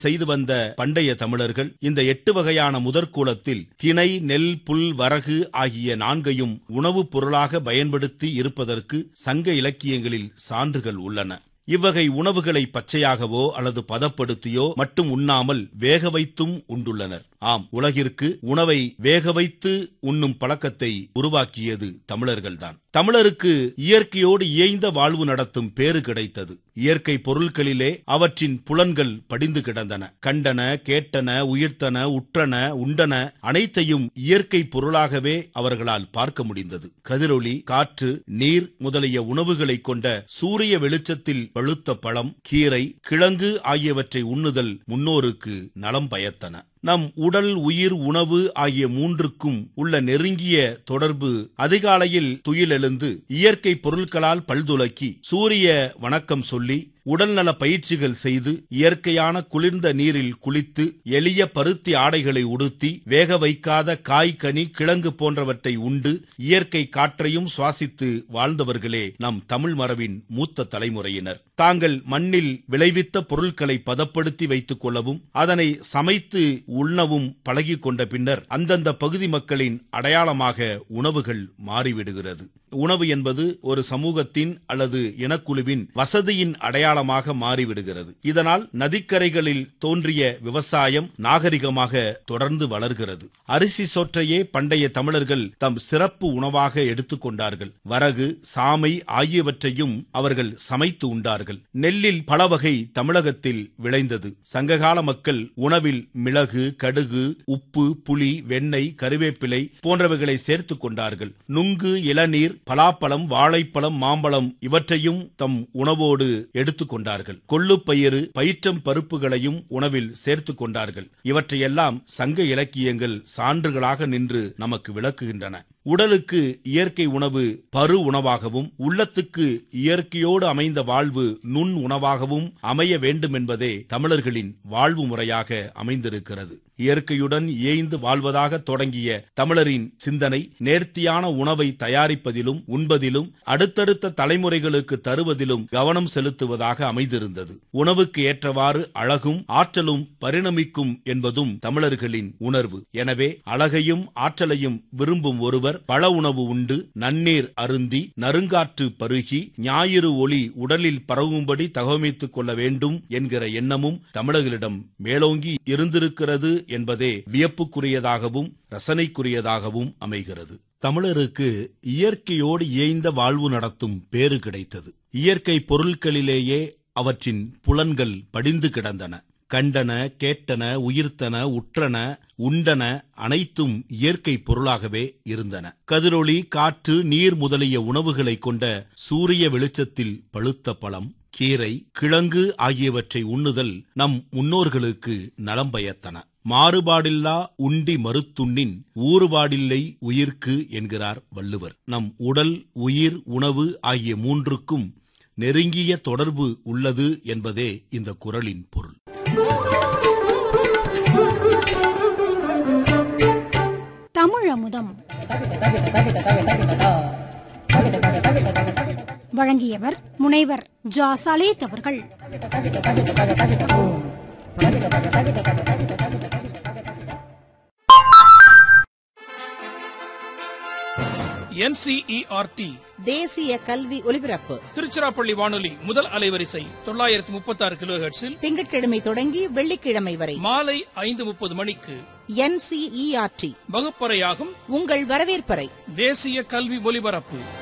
செய்து வந்த பண்டைய தமிழர்கள் இந்த எட்டு வகையான முதற்கூலத்தில் திணை நெல் புல் வரகு ஆகிய நான்கையும் உணவுப் பொருளாக பயன்படுத்தி இருப்பதற்கு சங்க இலக்கியங்களில் சான்றுகள் உள்ளன இவ்வகை உணவுகளை பச்சையாகவோ அல்லது பதப்படுத்தியோ மட்டும் உண்ணாமல் வேக வைத்தும் உண்டுள்ளனர் ஆம் உலகிற்கு உணவை வேக வைத்து உண்ணும் பழக்கத்தை உருவாக்கியது தமிழர்கள்தான் தமிழருக்கு இயற்கையோடு இயைந்த வாழ்வு நடத்தும் பேறு கிடைத்தது இயற்கை பொருட்களிலே அவற்றின் புலன்கள் படிந்து கிடந்தன கண்டன கேட்டன உயிர்த்தன உற்றன உண்டன அனைத்தையும் இயற்கை பொருளாகவே அவர்களால் பார்க்க முடிந்தது கதிரொளி காற்று நீர் முதலிய உணவுகளை கொண்ட சூரிய வெளிச்சத்தில் பழுத்த பழம் கீரை கிழங்கு ஆகியவற்றை உண்ணுதல் முன்னோருக்கு நலம் பயத்தன நம் உடல் உயிர் உணவு ஆகிய மூன்றுக்கும் உள்ள நெருங்கிய தொடர்பு அதிகாலையில் துயிலெழுந்து இயற்கை பொருட்களால் பல்துலக்கி சூரிய வணக்கம் சொல்லி உடல்நல பயிற்சிகள் செய்து இயற்கையான குளிர்ந்த நீரில் குளித்து எளிய பருத்தி ஆடைகளை உடுத்தி வேக வைக்காத காய் கனி கிழங்கு போன்றவற்றை உண்டு இயற்கை காற்றையும் சுவாசித்து வாழ்ந்தவர்களே நம் தமிழ் மரபின் மூத்த தலைமுறையினர் தாங்கள் மண்ணில் விளைவித்த பொருட்களை பதப்படுத்தி வைத்துக் கொள்ளவும் அதனை சமைத்து உண்ணவும் பழகிக் கொண்ட பின்னர் அந்தந்த பகுதி மக்களின் அடையாளமாக உணவுகள் மாறிவிடுகிறது உணவு என்பது ஒரு சமூகத்தின் அல்லது இனக்குழுவின் வசதியின் அடையாளமாக மாறிவிடுகிறது இதனால் நதிக்கரைகளில் தோன்றிய விவசாயம் நாகரிகமாக தொடர்ந்து வளர்கிறது அரிசி சொற்றையே பண்டைய தமிழர்கள் தம் சிறப்பு உணவாக எடுத்துக்கொண்டார்கள் வரகு சாமை ஆகியவற்றையும் அவர்கள் சமைத்து உண்டார்கள் நெல்லில் பல வகை தமிழகத்தில் விளைந்தது சங்ககால மக்கள் உணவில் மிளகு கடுகு உப்பு புளி வெண்ணெய் கருவேப்பிலை போன்றவைகளை சேர்த்துக் கொண்டார்கள் நுங்கு இளநீர் பலாப்பழம் வாழைப்பழம் மாம்பழம் இவற்றையும் தம் உணவோடு எடுத்துக் கொண்டார்கள் கொள்ளுப்பயிறு பயிற்றம் பருப்புகளையும் உணவில் சேர்த்துக் கொண்டார்கள் இவற்றையெல்லாம் சங்க இலக்கியங்கள் சான்றுகளாக நின்று நமக்கு விளக்குகின்றன உடலுக்கு இயற்கை உணவு பரு உணவாகவும் உள்ளத்துக்கு இயற்கையோடு அமைந்த வாழ்வு நுண் உணவாகவும் அமைய வேண்டும் என்பதே தமிழர்களின் வாழ்வு முறையாக அமைந்திருக்கிறது இயற்கையுடன் இயைந்து வாழ்வதாக தொடங்கிய தமிழரின் சிந்தனை நேர்த்தியான உணவை தயாரிப்பதிலும் உண்பதிலும் அடுத்தடுத்த தலைமுறைகளுக்கு தருவதிலும் கவனம் செலுத்துவதாக அமைந்திருந்தது உணவுக்கு ஏற்றவாறு அழகும் ஆற்றலும் பரிணமிக்கும் என்பதும் தமிழர்களின் உணர்வு எனவே அழகையும் ஆற்றலையும் விரும்பும் ஒருவர் பழ உணவு உண்டு நன்னீர் அருந்தி நறுங்காற்று பருகி ஞாயிறு ஒளி உடலில் பரவும்படி தகவமைத்துக் கொள்ள வேண்டும் என்கிற எண்ணமும் தமிழர்களிடம் மேலோங்கி இருந்திருக்கிறது என்பதே வியப்புக்குரியதாகவும் ரசனைக்குரியதாகவும் அமைகிறது தமிழருக்கு இயற்கையோடு இயைந்த வாழ்வு நடத்தும் பேறு கிடைத்தது இயற்கை பொருட்களிலேயே அவற்றின் புலன்கள் படிந்து கிடந்தன கண்டன கேட்டன உயிர்த்தன உற்றன உண்டன அனைத்தும் இயற்கை பொருளாகவே இருந்தன கதிரொளி காற்று நீர் முதலிய உணவுகளை கொண்ட சூரிய வெளிச்சத்தில் பழுத்த பழம் கீரை கிழங்கு ஆகியவற்றை உண்ணுதல் நம் முன்னோர்களுக்கு நலம் பயத்தன மாறுபாடில்லா உண்டி மறுத்துண்ணின் ஊறுபாடில்லை உயிர்க்கு என்கிறார் வள்ளுவர் நம் உடல் உயிர் உணவு ஆகிய மூன்றுக்கும் நெருங்கிய தொடர்பு உள்ளது என்பதே இந்த குரலின் பொருள் தமிழமுதம் வழங்கியவர் முனைவர் ஜா சலேத் அவர்கள் என்சிஇஆர்டி தேசிய கல்வி ஒலிபரப்பு திருச்சிராப்பள்ளி வானொலி முதல் அலைவரிசை தொள்ளாயிரத்தி முப்பத்தி ஆறு கிலோ ஹெர்ட்ஸில் திங்கட்கிழமை தொடங்கி வெள்ளிக்கிழமை வரை மாலை ஐந்து முப்பது மணிக்கு என்சிஇஆர்டி வகுப்பறையாகும் உங்கள் வரவேற்பறை தேசிய கல்வி ஒலிபரப்பு